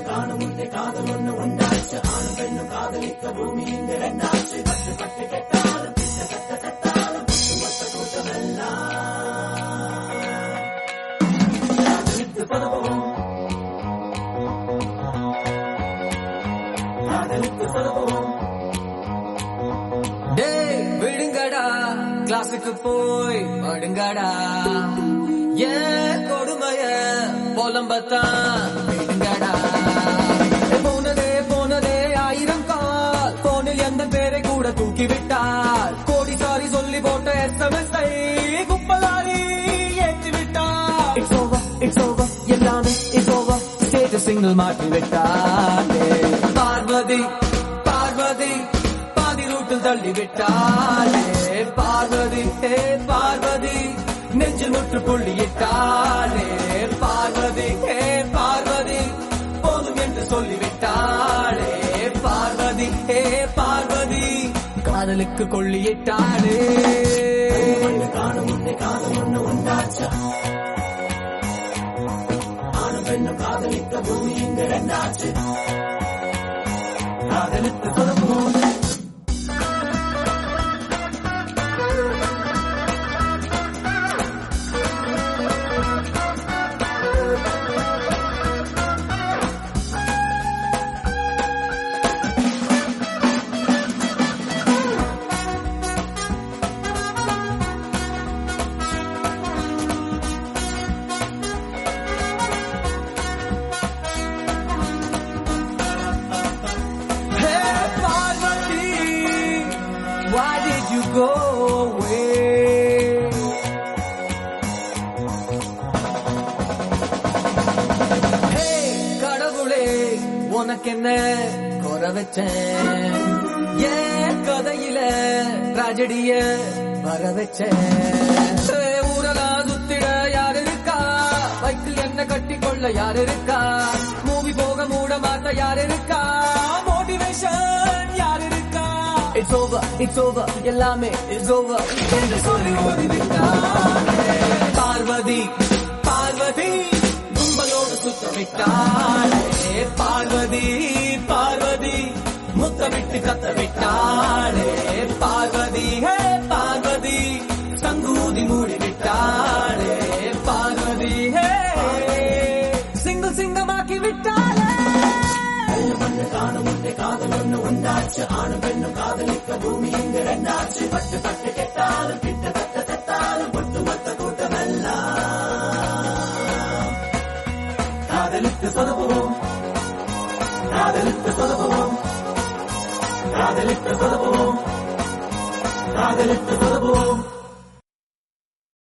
காணும் முன்னே காதல் ஒண்ணு உண்டாச்சு ஆணும் பெண்ணும் காதலிக்க பூமி இங்கு ரெண்டாச்சு பட்டு பட்டு கெட்டாலும் பிட்ட கட்ட கட்டாலும் ஒட்டுமொத்த கூட்டம் எல்லாம் காதலித்து பரவும் காதலித்து பரவும் டேய் விடுங்கடா கிளாஸுக்கு போய் படுங்கடா ஏன் கொடுமைய புலம்பத்தான் விடுங்கடா போனதே போனதே ஆயிரம் கால் போனில் எந்த பேரை கூட தூக்கி விட்டால் கோடி சாரி சொல்லி போட்ட எஸ்எம்எஸ் குப்பலாரி ஏற்றி விட்டால் இட்ஸ் ஓவர் இட்ஸ் ஓவர் எல்லாமே இட்ஸ் ஓவர் ஸ்டேட்டஸ் சிங்கிள் மாற்றி விட்டாலே பார்வதி பார்வதி பாதி ரூட்டில் தள்ளி விட்டாலே பார்வதி ஹே பார்வதி நெஞ்சில் முற்று புள்ளியிட்டாலே பார்வதி ஹே பார்வதி போதும் என்று சொல்லிவிட்டாளே பார்வதி ஹே பார்வதி காதலுக்கு கொள்ளியிட்டாளே காணும் முன்னே காதல் ஒண்ணு உண்டாச்சு ஆணும் பெண்ணும் காதலிக்க பூமி இங்கு ரெண்டாச்சு காதலித்து பரவும் Hey Parvati, why did you go away? Hey கடவுளே உனக்கென்ன குறை வச்சேன் ஏன் கதையில ட்ராஜடிய வர வச்சேன் Hey, ஊரெல்லாம் சுத்திட யார் இருக்கா பைக்கில் என்ன கட்டி கொள்ள யார் இருக்கா மூவி போக மூட மாத்த யார் இருக்கா மோட்டிவேஷன் யார் இருக்கா இட்ஸ் ஓவர் இட்ஸ் ஓவர் எல்லாமே இட்ஸ் ஓவர் என்று சொல்லி ஓடிவிட்டானே பார்வதி பார்வதி கும்பலோடு சுத்தமிட்டாளே பார்வதி பார்வதி முத்தமிட்டு கத்தமிட்டாளே பார்வதி ஹே பார்வதி சங்கூதி மூடிவிட்டாளே பார்வதி ஹே சிங்கிள் சிங்கமாக்கி விட்டாளே மண்ணு காணும் முன்னே காதல் ஒண்ணு உண்டாச்சு ஆணும் பெண்ணும் காதலிக்க பூமி இங்கு ரெண்டாச்சு பட்டு பட்டு கெட்டாலும் பிட்ட கட்ட கட்டாலும் ஒட்டுமொத்த கூட்டம் எல்லாம் காதலித்து சொதப்புவோம் காதலித்து சொதப்புவோம் காதலித்து சொதப்புவோம் காதலித்து சொதப்புவோம்